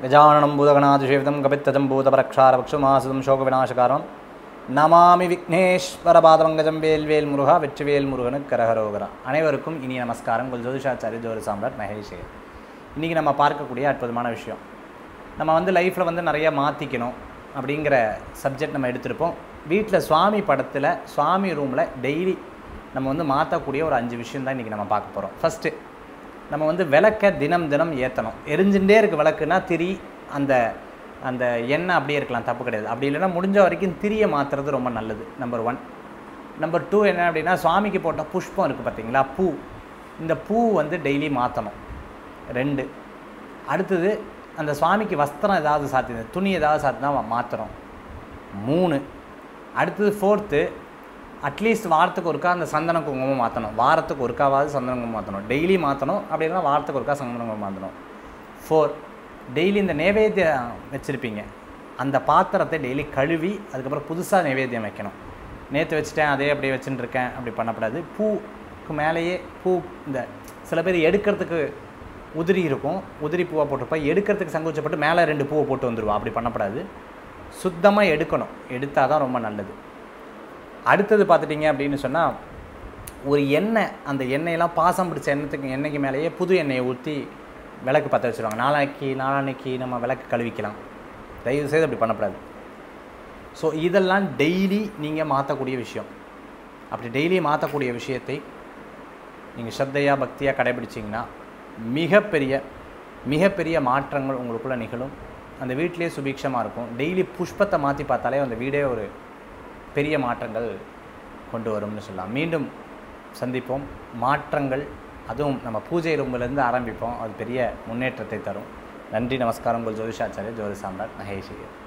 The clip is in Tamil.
கஜானனம் பூதகணாதிசேவிதம் கபித்தஜம் பூதபரக்ஷாரபக்ஷுமாசுதம் சோகவிநாசகாரம் நமாமி விக்னேஸ்வரபாதமங்கஜம் வேல்வேல் முருகா வெற்றிவேல் முருகனுக்கு கரகரோகரா அனைவருக்கும் இனி நமஸ்காரம் உங்கள் ஜோதிஷாச்சாரி ஜோதி சாம்ராட் மகேஷ் இன்றைக்கி நம்ம பார்க்கக்கூடிய அற்புதமான விஷயம் நம்ம வந்து லைஃப்பில் வந்து நிறைய மாற்றிக்கணும் அப்படிங்கிற சப்ஜெக்ட் நம்ம எடுத்திருப்போம் வீட்டில் சுவாமி படத்தில் சுவாமி ரூமில் டெய்லி நம்ம வந்து மாற்றக்கூடிய ஒரு அஞ்சு விஷயம் தான் இன்றைக்கி நம்ம பார்க்க போகிறோம் ஃபஸ்ட்டு நம்ம வந்து விளக்க தினம் தினம் ஏற்றணும் எரிஞ்சுட்டே இருக்க விளக்குனா திரி அந்த அந்த எண்ணெய் அப்படியே இருக்கலாம் தப்பு கிடையாது அப்படி இல்லைன்னா முடிஞ்ச வரைக்கும் திரியை மாற்றுறது ரொம்ப நல்லது நம்பர் ஒன் நம்பர் டூ என்ன அப்படின்னா சுவாமிக்கு போட்ட புஷ்பம் இருக்குது பார்த்தீங்களா பூ இந்த பூ வந்து டெய்லி மாற்றணும் ரெண்டு அடுத்தது அந்த சுவாமிக்கு வஸ்திரம் ஏதாவது சாத்தி துணி ஏதாவது சாத்தினா மாற்றணும் மூணு அடுத்தது ஃபோர்த்து அட்லீஸ்ட் வாரத்துக்கு ஒருக்கா அந்த சந்தன குங்குமம் மாற்றணும் வாரத்துக்கு ஒருக்காவாவது சந்தன குங்குமம் மாற்றணும் டெய்லி மாற்றணும் அப்படின்னா வாரத்துக்கு ஒருக்கா சந்தன குங்குமம் மாற்றணும் ஃபோர் டெய்லி இந்த நைவேத்தியம் வச்சுருப்பீங்க அந்த பாத்திரத்தை டெய்லி கழுவி அதுக்கப்புறம் புதுசாக நைவேத்தியம் வைக்கணும் நேற்று வச்சுட்டேன் அதே அப்படியே வச்சுட்டு இருக்கேன் அப்படி பண்ணக்கூடாது பூக்கு மேலேயே பூ இந்த சில பேர் எடுக்கிறதுக்கு உதிரி இருக்கும் உதிரி பூவாக போட்டிருப்பா எடுக்கிறதுக்கு சங்கோச்சப்பட்டு மேலே ரெண்டு பூவை போட்டு வந்துடுவா அப்படி பண்ணக்கூடாது சுத்தமாக எடுக்கணும் எடுத்தால் தான் ரொம்ப நல்லது அடுத்தது பார்த்துட்டிங்க அப்படின்னு சொன்னால் ஒரு எண்ணெய் அந்த எண்ணெயெல்லாம் பாசம் பிடிச்ச எண்ணெய்த்துக்கு எண்ணெய்க்கு மேலேயே புது எண்ணெயை ஊற்றி விளக்கு பற்ற வச்சுருவாங்க நாளைக்கு நாளான்னைக்கு நம்ம விளக்கு கழுவிக்கலாம் தயவு செய்து அப்படி பண்ணக்கூடாது ஸோ இதெல்லாம் டெய்லி நீங்கள் மாற்றக்கூடிய விஷயம் அப்படி டெய்லி மாற்றக்கூடிய விஷயத்தை நீங்கள் ஸ்ரத்தையாக பக்தியாக கடைபிடிச்சிங்கன்னா மிகப்பெரிய மிகப்பெரிய மாற்றங்கள் உங்களுக்குள்ளே நிகழும் அந்த வீட்டிலே சுபீட்சமாக இருக்கும் டெய்லி புஷ்பத்தை மாற்றி பார்த்தாலே அந்த வீடே ஒரு பெரிய மாற்றங்கள் கொண்டு வரும்னு சொல்லலாம் மீண்டும் சந்திப்போம் மாற்றங்கள் அதுவும் நம்ம பூஜை ரூம்லேருந்து ஆரம்பிப்போம் அது பெரிய முன்னேற்றத்தை தரும் நன்றி நமஸ்காரம் உங்கள் ஜோதிஷாச்சாரிய ஜோதி சாம்ராட் மகேஷ்